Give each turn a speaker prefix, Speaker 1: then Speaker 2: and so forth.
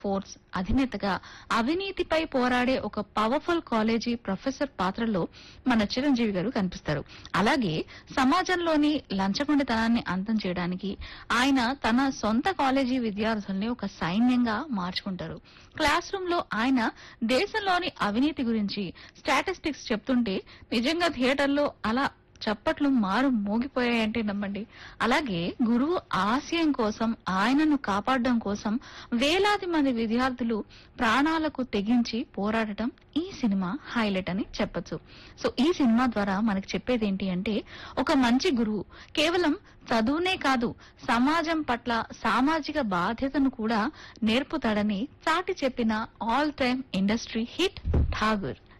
Speaker 1: force అధినేతగా అవినీతిపై పోరాడే ఒక పవర్ఫుల్ కాలేజీ ప్రొఫెసర్ పాత్రలో మన చిరంజీవి గారు కనిపిస్తారు అలాగే సమాజంలోని లంచగొండితనాన్ని అంతం చేయడానికి ఆయన తన సొంత కాలేజీ విద్యార్థుల్ని ఒక సైన్యంగా మార్చుకుంటారు క్లాస్ రూమ్ లో ఆయన దేశంలోని అవినీతి గురించి స్టాటిస్టిక్స్ చెప్తుంటే నిజంగా థియేటర్లో అలా చప్పట్లు మారు మోగిపోయాయంటే నమ్మండి అలాగే గురువు ఆశయం కోసం ఆయనను కాపాడడం కోసం వేలాది మంది విద్యార్థులు ప్రాణాలకు తెగించి పోరాడటం ఈ సినిమా హైలైట్ అని చెప్పొచ్చు సో ఈ సినిమా ద్వారా మనకి చెప్పేది ఏంటి అంటే ఒక మంచి గురువు కేవలం చదువునే కాదు సమాజం పట్ల సామాజిక బాధ్యతను కూడా నేర్పుతాడని చాటి చెప్పిన all time industry hit Tagore